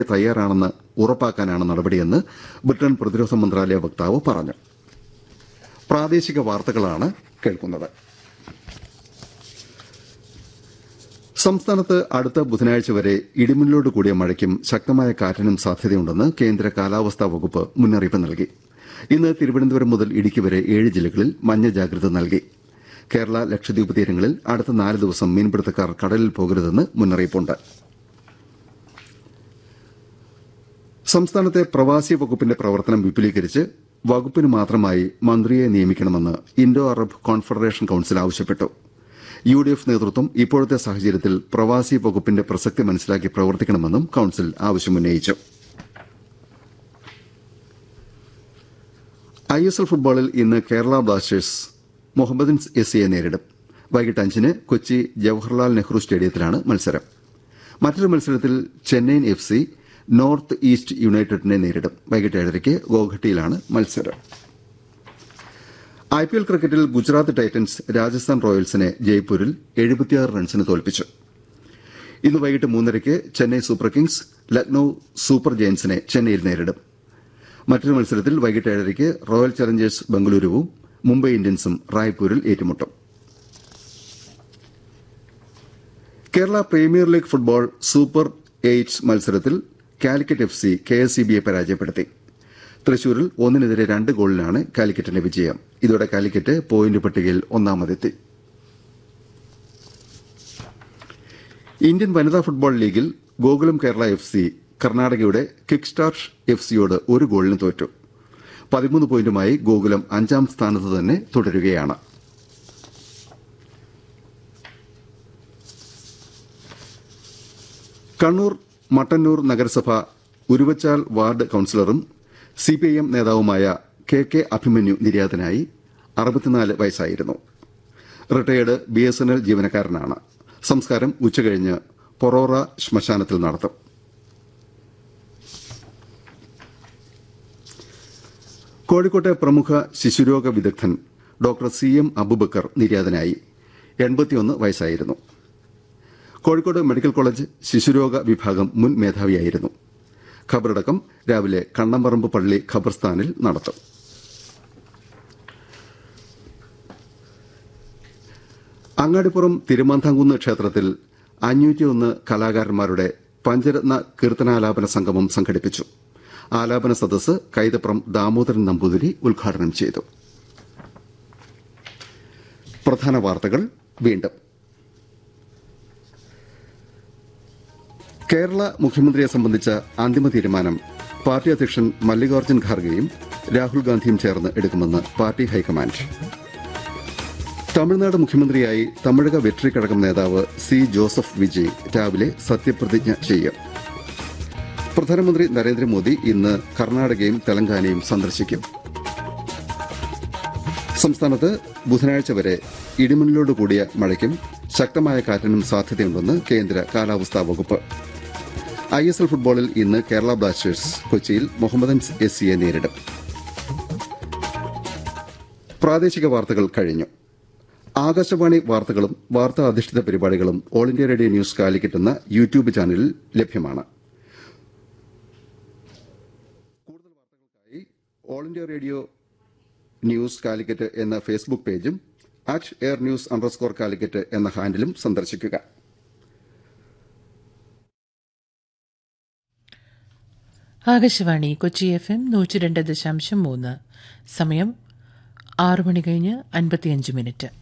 തയ്യാറാണെന്ന് ഉറപ്പാക്കാനാണ് നടപടിയെന്ന് ബ്രിട്ടൻ പ്രതിരോധ മന്ത്രാലയ വക്താവ് പറഞ്ഞു പ്രാദേശിക വാർത്തകളാണ് കേൾക്കുന്നത് സംസ്ഥാനത്ത് അടുത്ത ബുധനാഴ്ച വരെ ഇടിമിന്നലോട് കൂടിയ മഴയ്ക്കും ശക്തമായ കാറ്റിനും സാധ്യതയുണ്ടെന്ന് കേന്ദ്ര കാലാവസ്ഥാ വകുപ്പ് മുന്നറിയിപ്പ് നൽകി ഇന്ന് തിരുവനന്തപുരം മുതൽ ഇടുക്കി വരെ ഏഴ് ജില്ലകളിൽ മഞ്ഞ ജാഗ്രത നൽകി കേരള ലക്ഷദ്വീപ് തീരങ്ങളിൽ അടുത്ത നാല് ദിവസം മീൻപിടുത്തക്കാർ കടലിൽ പോകരുതെന്ന് മുന്നറിയിപ്പുണ്ട് സംസ്ഥാനത്തെ പ്രവാസി വകുപ്പിന്റെ പ്രവർത്തനം വിപുലീകരിച്ച് വകുപ്പിന് മാത്രമായി മന്ത്രിയെ നിയമിക്കണമെന്ന് ഇൻഡോ അറബ് കോൺഫെഡറേഷൻ കൌൺസിൽ ആവശ്യപ്പെട്ടു യു ഡി എഫ് നേതൃത്വം ഇപ്പോഴത്തെ സാഹചര്യത്തിൽ പ്രവാസി വകുപ്പിന്റെ പ്രസക്തി മനസ്സിലാക്കി പ്രവർത്തിക്കണമെന്നും കൌൺസിൽ ആവശ്യമുന്നയിച്ചു ഐ എസ് എൽ ഫുട്ബോളിൽ ഇന്ന് കേരള ബ്ലാസ്റ്റേഴ്സ് മുഹമ്മദൻസ് എസ് സിയെ നേരിടും വൈകിട്ട് അഞ്ചിന് കൊച്ചി ജവഹർലാൽ നെഹ്റു സ്റ്റേഡിയത്തിലാണ് മത്സരം മറ്റൊരു മത്സരത്തിൽ Chennaiyin F C north east യുണൈറ്റഡിനെ നേരിടും വൈകിട്ട് ഏഴരയ്ക്ക് ഗോഹട്ടിയിലാണ് മത്സരം ഐ പി എൽ ക്രിക്കറ്റിൽ ഗുജറാത്ത് ടൈറ്റൻസ് രാജസ്ഥാൻ റോയൽസിനെ ജയ്പൂരിൽ എഴുപത്തിയാറ് റൺസിന് തോൽപ്പിച്ചു ഇന്ന് വൈകിട്ട് മൂന്നരയ്ക്ക് Chennai super kings Lucknow super ജയൻസിനെ ചെന്നൈയിൽ നേരിടും മറ്റൊരു മത്സരത്തിൽ വൈകിട്ട് ഏഴരയ്ക്ക് റോയൽ ചലഞ്ചേഴ്സ് ബംഗളൂരുവും മുംബൈ ഇന്ത്യൻസും റായ്പൂരിൽ ഏറ്റുമുട്ടും Kerala premier league football super eights മത്സരത്തിൽ Calicut F C K S C ബിയെ പരാജയപ്പെടുത്തി തൃശൂരിൽ ഒന്നിനെതിരെ രണ്ട് ഗോളിനാണ് കാലിക്കറ്റിന്റെ വിജയം ഇതോടെ കാലിക്കറ്റ് പോയിന്റ് പട്ടികയിൽ ഒന്നാമതെത്തി ഇന്ത്യൻ വനിതാ ഫുട്ബോൾ ലീഗിൽ ഗോകുലം കേരള എഫ് സി കർണാടകയുടെ കിക്ക് സ്റ്റാർട്ട് എഫ് സിയോട് ഒരു ഗോളിന് തോറ്റു പതിമൂന്ന് പോയിന്റുമായി ഗോകുലം അഞ്ചാം സ്ഥാനത്ത് തന്നെ തുടരുകയാണ് കണ്ണൂർ മട്ടന്നൂർ നഗരസഭ ഉരുവച്ചാൽ വാർഡ് കൌൺസിലറും സിപിഐഎം നേതാവുമായ കെ കെ അഭിമന്യു നിര്യാതനായി അറുപത്തിനാല് വയസ്സായിരുന്നു retired B S N L ജീവനക്കാരനാണ് സംസ്കാരം ഉച്ചകഴിഞ്ഞ് പൊറോറ ശ്മശാനത്തിൽ നടത്തും കോഴിക്കോട്ടെ പ്രമുഖ ശിശുരോഗ വിദഗ്ധൻ ഡോക്ടർ സി എം അബുബക്കർ നിര്യാതനായി എൺപത്തിയൊന്ന് വയസ്സായിരുന്നു കോഴിക്കോട് മെഡിക്കൽ കോളേജ് ശിശുരോഗ വിഭാഗം മുൻ മേധാവിയായിരുന്നു ഖബറടക്കം രാവിലെ കണ്ണമ്പറമ്പ് പള്ളി ഖബർസ്ഥാനിൽ നടത്തും അങ്ങാടിപ്പുറം തിരുമാന്താംകുന്ന് ക്ഷേത്രത്തിൽ അഞ്ഞൂറ്റിയൊന്ന് കലാകാരന്മാരുടെ പഞ്ചരത്ന കീർത്തനാലാപന സംഗമം സംഘടിപ്പിച്ചു ആലാപന സദസ് കൈതപ്രം ദാമോദരൻ നമ്പൂതിരി ഉദ്ഘാടനം ചെയ്തു പ്രധാന വാർത്തകൾ വീണ്ടും കേരള മുഖ്യമന്ത്രിയെ സംബന്ധിച്ച അന്തിമ തീരുമാനം പാർട്ടി അധ്യക്ഷൻ മല്ലികാർജ്ജുൻ ഖാർഗെയും രാഹുൽ ഗാന്ധിയും ചേർന്ന് എടുക്കുമെന്ന് പാർട്ടി ഹൈക്കമാൻഡ് തമിഴ്നാട് മുഖ്യമന്ത്രിയായി തമിഴക വെട്രി കഴകം നേതാവ് സി ജോസഫ് വിജയ് രാവിലെ സത്യപ്രതിജ്ഞ ചെയ്യും പ്രധാനമന്ത്രി നരേന്ദ്രമോദി ഇന്ന് കർണാടകയും തെലങ്കാനയും സന്ദർശിക്കും സംസ്ഥാനത്ത് ബുധനാഴ്ച വരെ ഇടിമിന്നലോട് കൂടിയ മഴയ്ക്കും ശക്തമായ കാറ്റിനും സാധ്യതയുണ്ടെന്ന് കേന്ദ്ര കാലാവസ്ഥാ വകുപ്പ് ഐ എസ് എൽ ഫുട്ബോളിൽ ഇന്ന് കേരള ബ്ലാസ്റ്റേഴ്സ് കൊച്ചിയിൽ മുഹമ്മദൻസ് എസ് സിയെ നേരിടും പ്രാദേശിക വാർത്തകൾ കഴിഞ്ഞു ആകാശവാണി വാർത്തകളും വാർത്താ അധിഷ്ഠിത പരിപാടികളും all India radio news Calicut എന്ന യൂട്യൂബ് ചാനലിൽ ലഭ്യമാണ് കൂടുതൽ വാർത്തകൾക്കായി all India radio news Calicut എന്ന ഫേസ്ബുക്ക് പേജും at air news underscore Calicut എന്ന ഹാൻഡിലും സന്ദർശിക്കുക ആകാശവാണി കൊച്ചി എഫ് എം നൂറ്റി രണ്ട് ദശാംശം മൂന്ന് സമയം ആറു മണി കഴിഞ്ഞ് അൻപത്തിയഞ്ച് മിനിറ്റ്